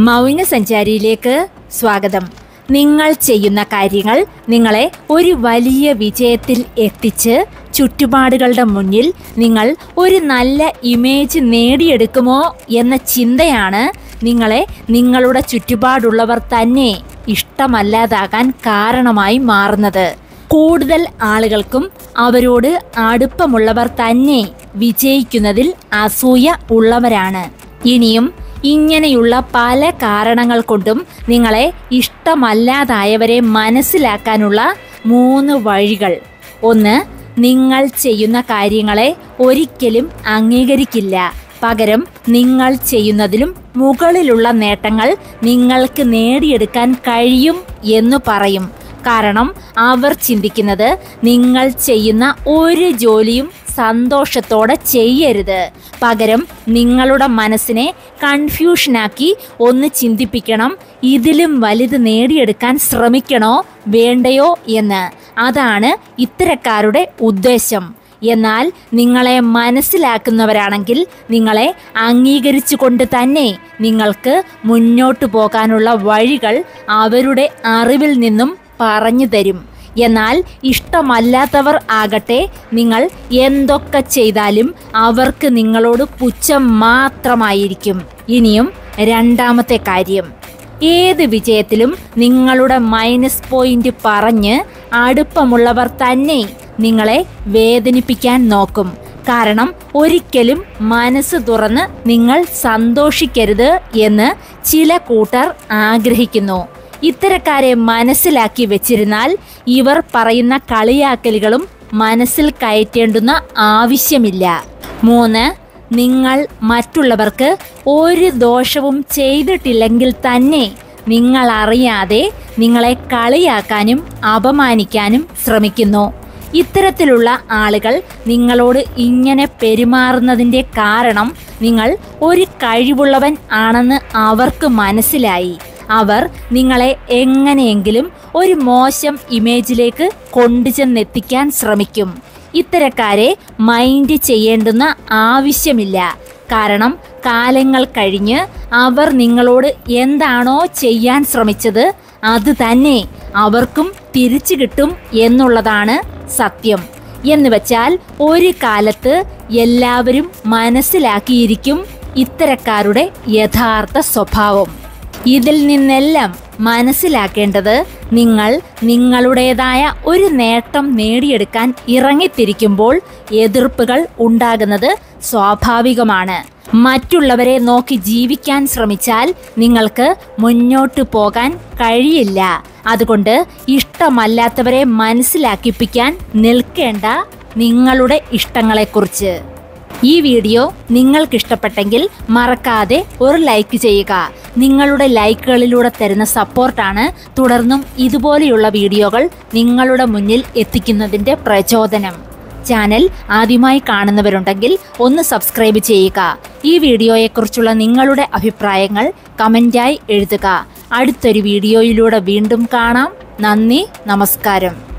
മൗനസഞ്ചാരിയിലേക്ക് സ്വാഗതം നിങ്ങൾ ചെയ്യുന്ന കാര്യങ്ങൾ നിങ്ങളെ ഒരു വലിയ വിജയത്തിൽ എത്തിച്ച് ചുറ്റുപാടുകളുടെ മുന്നിൽ നിങ്ങൾ ഒരു നല്ല ഇമേജ് നേടിയെടുക്കുമോ എന്ന ചിന്തയാണ് നിങ്ങളെ നിങ്ങളുടെ ചുറ്റുപാടുള്ളവർ തന്നെ ഇഷ്ടമല്ലാതാകാൻ കാരണമായി മാറുന്നത് കൂടുതൽ ആളുകൾക്കും അവരോട് അടുപ്പമുള്ളവർ തന്നെ വിജയിക്കുന്നതിൽ അസൂയ ഉള്ളവരാണ് ഇനിയും ഇങ്ങനെയുള്ള പല കാരണങ്ങൾ കൊണ്ടും നിങ്ങളെ ഇഷ്ടമല്ലാതായവരെ മനസ്സിലാക്കാനുള്ള മൂന്ന് വഴികൾ ഒന്ന് നിങ്ങൾ ചെയ്യുന്ന കാര്യങ്ങളെ ഒരിക്കലും അംഗീകരിക്കില്ല പകരം നിങ്ങൾ ചെയ്യുന്നതിലും മുകളിലുള്ള നേട്ടങ്ങൾ നിങ്ങൾക്ക് നേടിയെടുക്കാൻ കഴിയും എന്ന് പറയും കാരണം അവർ ചിന്തിക്കുന്നത് നിങ്ങൾ ചെയ്യുന്ന ഒരു ജോലിയും സന്തോഷത്തോടെ ചെയ്യരുത് പകരം നിങ്ങളുടെ മനസ്സിനെ കൺഫ്യൂഷനാക്കി ഒന്ന് ചിന്തിപ്പിക്കണം ഇതിലും വലുത് നേടിയെടുക്കാൻ ശ്രമിക്കണോ വേണ്ടയോ എന്ന് അതാണ് ഇത്തരക്കാരുടെ ഉദ്ദേശം എന്നാൽ നിങ്ങളെ മനസ്സിലാക്കുന്നവരാണെങ്കിൽ നിങ്ങളെ അംഗീകരിച്ചുകൊണ്ട് തന്നെ നിങ്ങൾക്ക് മുന്നോട്ടു പോകാനുള്ള വഴികൾ അവരുടെ അറിവിൽ നിന്നും പറഞ്ഞു തരും എന്നാൽ ഇഷ്ടമല്ലാത്തവർ ആകട്ടെ നിങ്ങൾ എന്തൊക്കെ ചെയ്താലും അവർക്ക് നിങ്ങളോട് പുച്ഛം മാത്രമായിരിക്കും ഇനിയും രണ്ടാമത്തെ കാര്യം ഏത് വിജയത്തിലും നിങ്ങളുടെ മൈനസ് പോയിന്റ് പറഞ്ഞ് അടുപ്പമുള്ളവർ തന്നെ നിങ്ങളെ വേദനിപ്പിക്കാൻ നോക്കും കാരണം ഒരിക്കലും മനസ്സ് തുറന്ന് നിങ്ങൾ സന്തോഷിക്കരുത് എന്ന് ചില കൂട്ടർ ആഗ്രഹിക്കുന്നു ഇത്തരക്കാരെ മനസ്സിലാക്കി വെച്ചിരുന്നാൽ ഇവർ പറയുന്ന കളിയാക്കലുകളും മനസ്സിൽ കയറ്റേണ്ടുന്ന ആവശ്യമില്ല മൂന്ന് നിങ്ങൾ മറ്റുള്ളവർക്ക് ഒരു ദോഷവും ചെയ്തിട്ടില്ലെങ്കിൽ തന്നെ നിങ്ങൾ അറിയാതെ നിങ്ങളെ കളിയാക്കാനും അപമാനിക്കാനും ശ്രമിക്കുന്നു ഇത്തരത്തിലുള്ള ആളുകൾ നിങ്ങളോട് ഇങ്ങനെ പെരുമാറുന്നതിൻ്റെ കാരണം നിങ്ങൾ ഒരു കഴിവുള്ളവൻ ആണെന്ന് അവർക്ക് മനസ്സിലായി അവർ നിങ്ങളെ എങ്ങനെയെങ്കിലും ഒരു മോശം ഇമേജിലേക്ക് കൊണ്ടുചെന്നെത്തിക്കാൻ ശ്രമിക്കും ഇത്തരക്കാരെ മൈൻഡ് ചെയ്യേണ്ടുന്ന ആവശ്യമില്ല കാരണം കാലങ്ങൾ കഴിഞ്ഞ് അവർ നിങ്ങളോട് എന്താണോ ചെയ്യാൻ ശ്രമിച്ചത് അത് തന്നെ അവർക്കും തിരിച്ചു കിട്ടും എന്നുള്ളതാണ് സത്യം എന്ന് വെച്ചാൽ ഒരു കാലത്ത് എല്ലാവരും മനസ്സിലാക്കിയിരിക്കും ഇത്തരക്കാരുടെ യഥാർത്ഥ സ്വഭാവം ഇതിൽ നിന്നെല്ലാം മനസ്സിലാക്കേണ്ടത് നിങ്ങൾ നിങ്ങളുടേതായ ഒരു നേട്ടം നേടിയെടുക്കാൻ ഇറങ്ങിത്തിരിക്കുമ്പോൾ എതിർപ്പുകൾ ഉണ്ടാകുന്നത് സ്വാഭാവികമാണ് മറ്റുള്ളവരെ നോക്കി ജീവിക്കാൻ ശ്രമിച്ചാൽ നിങ്ങൾക്ക് മുന്നോട്ടു പോകാൻ കഴിയില്ല അതുകൊണ്ട് ഇഷ്ടമല്ലാത്തവരെ മനസ്സിലാക്കിപ്പിക്കാൻ നിൽക്കേണ്ട നിങ്ങളുടെ ഇഷ്ടങ്ങളെക്കുറിച്ച് ഈ വീഡിയോ നിങ്ങൾക്കിഷ്ടപ്പെട്ടെങ്കിൽ മറക്കാതെ ഒരു ലൈക്ക് ചെയ്യുക നിങ്ങളുടെ ലൈക്കുകളിലൂടെ തരുന്ന സപ്പോർട്ടാണ് തുടർന്നും ഇതുപോലെയുള്ള വീഡിയോകൾ നിങ്ങളുടെ മുന്നിൽ എത്തിക്കുന്നതിൻ്റെ പ്രചോദനം ചാനൽ ആദ്യമായി കാണുന്നവരുണ്ടെങ്കിൽ ഒന്ന് സബ്സ്ക്രൈബ് ചെയ്യുക ഈ വീഡിയോയെക്കുറിച്ചുള്ള നിങ്ങളുടെ അഭിപ്രായങ്ങൾ കമൻ്റായി എഴുതുക അടുത്തൊരു വീഡിയോയിലൂടെ വീണ്ടും കാണാം നന്ദി നമസ്കാരം